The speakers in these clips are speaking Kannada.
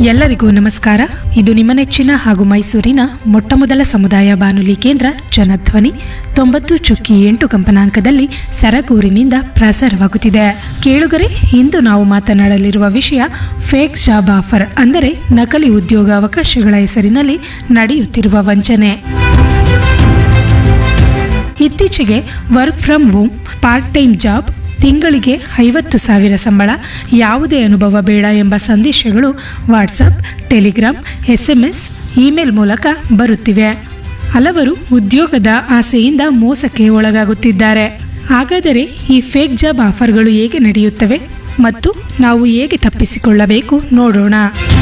ಎಲ್ಲರಿಗೂ ನಮಸ್ಕಾರ ಇದು ನಿಮ್ಮ ನೆಚ್ಚಿನ ಹಾಗೂ ಮೈಸೂರಿನ ಮೊಟ್ಟಮೊದಲ ಸಮುದಾಯ ಬಾನುಲಿ ಕೇಂದ್ರ ಜನಧ್ವನಿ ತೊಂಬತ್ತು ಚುಕ್ಕಿ ಎಂಟು ಕಂಪನಾಂಕದಲ್ಲಿ ಸರಗೂರಿನಿಂದ ಪ್ರಸಾರವಾಗುತ್ತಿದೆ ಕೇಳುಗರೆ ಇಂದು ನಾವು ಮಾತನಾಡಲಿರುವ ವಿಷಯ ಫೇಕ್ ಜಾಬ್ ಆಫರ್ ಅಂದರೆ ನಕಲಿ ಉದ್ಯೋಗ ಅವಕಾಶಗಳ ಹೆಸರಿನಲ್ಲಿ ನಡೆಯುತ್ತಿರುವ ವಂಚನೆ ಇತ್ತೀಚೆಗೆ work from home part time job ತಿಂಗಳಿಗೆ ಐವತ್ತು ಸಾವಿರ ಸಂಬಳ ಯಾವುದೇ ಅನುಭವ ಬೇಡ ಎಂಬ ಸಂದೇಶಗಳು WhatsApp Telegram S M S email ಮೂಲಕ ಬರುತ್ತಿವೆ ಹಲವರು ಉದ್ಯೋಗದ ಆಸೆಯಿಂದ ಮೋಸಕ್ಕೆ ಒಳಗಾಗುತ್ತಿದ್ದಾರೆ ಹಾಗಾದರೆ ಈ ಫೇಕ್ ಜಾಬ್ ಆಫರ್ಗಳು ಹೇಗೆ ನಡೆಯುತ್ತವೆ ಮತ್ತು ನಾವು ಹೇಗೆ ತಪ್ಪಿಸಿಕೊಳ್ಳಬೇಕು ನೋಡೋಣ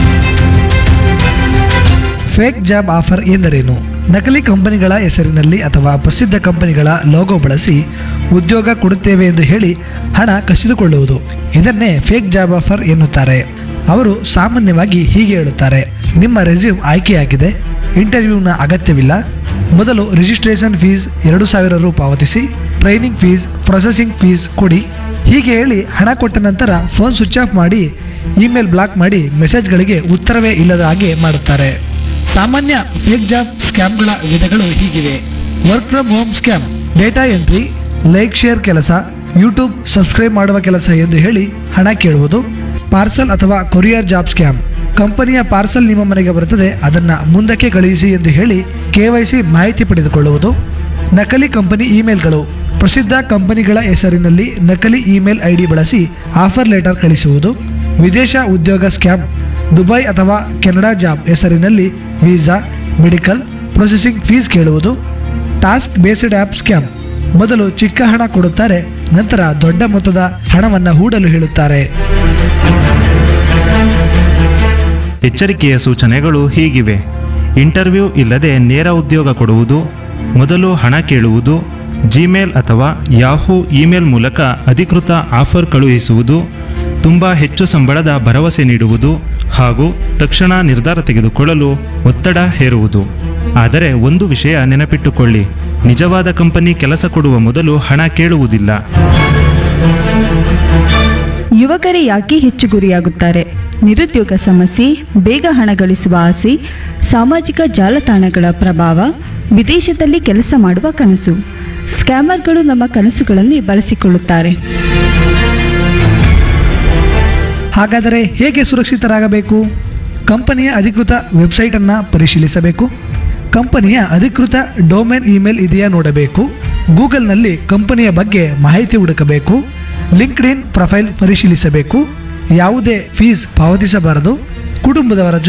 ಫೇಕ್ ಜಾಬ್ ಆಫರ್ ಎಂದರೇನು ನಕಲಿ ಕಂಪನಿಗಳ ಹೆಸರಿನಲ್ಲಿ ಅಥವಾ ಪ್ರಸಿದ್ಧ ಕಂಪನಿಗಳ ಲೋಗೋ ಬಳಸಿ ಉದ್ಯೋಗ ಕೊಡುತ್ತೇವೆ ಎಂದು ಹೇಳಿ ಹಣ ಕಸಿದುಕೊಳ್ಳುವುದು ಇದನ್ನೇ ಫೇಕ್ ಜಾಬ್ ಆಫರ್ ಎನ್ನುತ್ತಾರೆ ಅವರು ಸಾಮಾನ್ಯವಾಗಿ ಹೀಗೆ ಹೇಳುತ್ತಾರೆ ನಿಮ್ಮ ರೆಸ್ಯೂಮ್ ಆಯ್ಕೆಯಾಗಿದೆ ಇಂಟರ್ವ್ಯೂನ ಅಗತ್ಯವಿಲ್ಲ ಮೊದಲು ರಿಜಿಸ್ಟ್ರೇಷನ್ ಫೀಸ್ ಎರಡು ಸಾವಿರ ರು ಪಾವತಿಸಿ ಟ್ರೈನಿಂಗ್ ಫೀಸ್ ಪ್ರೊಸೆಸಿಂಗ್ ಫೀಸ್ ಕೊಡಿ ಹೀಗೆ ಹೇಳಿ ಹಣ ಕೊಟ್ಟ ನಂತರ ಫೋನ್ ಸ್ವಿಚ್ ಆಫ್ ಮಾಡಿ ಇಮೇಲ್ ಬ್ಲಾಕ್ ಮಾಡಿ ಮೆಸೇಜ್ಗಳಿಗೆ ಉತ್ತರವೇ ಇಲ್ಲದ ಹಾಗೆ ಮಾಡುತ್ತಾರೆ ಸಾಮಾನ್ಯ ಫೇಕ್ ಜಾಬ್ ಸ್ಕ್ಯಾಮ್ಗಳ ವಿಧಗಳು ಹೀಗಿವೆ work from home scam data entry like share ಕೆಲಸ ಯೂಟ್ಯೂಬ್ ಸಬ್ಸ್ಕ್ರೈಬ್ ಮಾಡುವ ಕೆಲಸ ಎಂದು ಹೇಳಿ ಹಣ ಕೇಳುವುದು ಪಾರ್ಸಲ್ ಅಥವಾ ಕೊರಿಯರ್ ಜಾಬ್ ಸ್ಕ್ಯಾಮ್ ಕಂಪನಿಯ ಪಾರ್ಸಲ್ ನಿಮ್ಮ ಮನೆಗೆ ಬರುತ್ತದೆ ಅದನ್ನು ಮುಂದಕ್ಕೆ ಕಳುಹಿಸಿ ಎಂದು ಹೇಳಿ ಕೆ ಮಾಹಿತಿ ಪಡೆದುಕೊಳ್ಳುವುದು ನಕಲಿ ಕಂಪನಿ ಇಮೇಲ್ಗಳು ಪ್ರಸಿದ್ಧ ಕಂಪನಿಗಳ ಹೆಸರಿನಲ್ಲಿ ನಕಲಿ ಇಮೇಲ್ ಐಡಿ ಬಳಸಿ ಆಫರ್ ಲೆಟರ್ ಕಳಿಸುವುದು ವಿದೇಶ ಉದ್ಯೋಗ ಸ್ಕ್ಯಾಮ್ ದುಬೈ ಅಥವಾ ಕೆನಡಾ ಜಾಬ್ ಹೆಸರಿನಲ್ಲಿ ವೀಸಾ ಮೆಡಿಕಲ್ ಪ್ರೊಸೆಸಿಂಗ್ ಫೀಸ್ ಕೇಳುವುದು ಟಾಸ್ಕ್ ಬೇಸ್ಡ್ ಆ್ಯಪ್ ಸ್ಕ್ಯಾಮ್ ಮೊದಲು ಚಿಕ್ಕ ಹಣ ಕೊಡುತ್ತಾರೆ ನಂತರ ದೊಡ್ಡ ಮೊತ್ತದ ಹಣವನ್ನು ಹೂಡಲು ಹೇಳುತ್ತಾರೆ ಎಚ್ಚರಿಕೆಯ ಸೂಚನೆಗಳು ಹೀಗಿವೆ ಇಂಟರ್ವ್ಯೂ ಇಲ್ಲದೆ ನೇರ ಉದ್ಯೋಗ ಕೊಡುವುದು ಮೊದಲು ಹಣ ಕೇಳುವುದು ಜಿಮೇಲ್ ಅಥವಾ ಯಾಹೂ ಇಮೇಲ್ ಮೂಲಕ ಅಧಿಕೃತ ಆಫರ್ ಕಳುಹಿಸುವುದು ತುಂಬ ಹೆಚ್ಚು ಸಂಬಳದ ಭರವಸೆ ನೀಡುವುದು ಹಾಗೂ ತಕ್ಷಣ ನಿರ್ಧಾರ ತೆಗೆದುಕೊಳ್ಳಲು ಒತ್ತಡ ಹೇರುವುದು ಆದರೆ ಒಂದು ವಿಷಯ ನೆನಪಿಟ್ಟುಕೊಳ್ಳಿ ನಿಜವಾದ ಕಂಪನಿ ಕೆಲಸ ಕೊಡುವ ಮೊದಲು ಹಣ ಕೇಳುವುದಿಲ್ಲ ಯುವಕರೇ ಯಾಕೆ ಹೆಚ್ಚು ಗುರಿಯಾಗುತ್ತಾರೆ ನಿರುದ್ಯೋಗ ಸಮಸ್ಯೆ ಬೇಗ ಹಣ ಗಳಿಸುವ ಆಸೆ ಸಾಮಾಜಿಕ ಜಾಲತಾಣಗಳ ಪ್ರಭಾವ ವಿದೇಶದಲ್ಲಿ ಕೆಲಸ ಮಾಡುವ ಕನಸು ಸ್ಕ್ಯಾಮರ್ಗಳು ನಮ್ಮ ಕನಸುಗಳಲ್ಲಿ ಬಳಸಿಕೊಳ್ಳುತ್ತಾರೆ ಹಾಗಾದರೆ ಹೇಗೆ ಸುರಕ್ಷಿತರಾಗಬೇಕು ಕಂಪನಿಯ ಅಧಿಕೃತ ವೆಬ್ಸೈಟನ್ನು ಪರಿಶೀಲಿಸಬೇಕು ಕಂಪನಿಯ ಅಧಿಕೃತ ಡೊಮೇನ್ ಇಮೇಲ್ ಇದೆಯಾ ನೋಡಬೇಕು ಗೂಗಲ್ನಲ್ಲಿ ಕಂಪನಿಯ ಬಗ್ಗೆ ಮಾಹಿತಿ ಹುಡುಕಬೇಕು ಲಿಂಕ್ಡ್ ಇನ್ ಪ್ರೊಫೈಲ್ ಪರಿಶೀಲಿಸಬೇಕು ಯಾವುದೇ ಫೀಸ್ ಪಾವತಿಸಬಾರದು ಕುಟುಂಬದವರ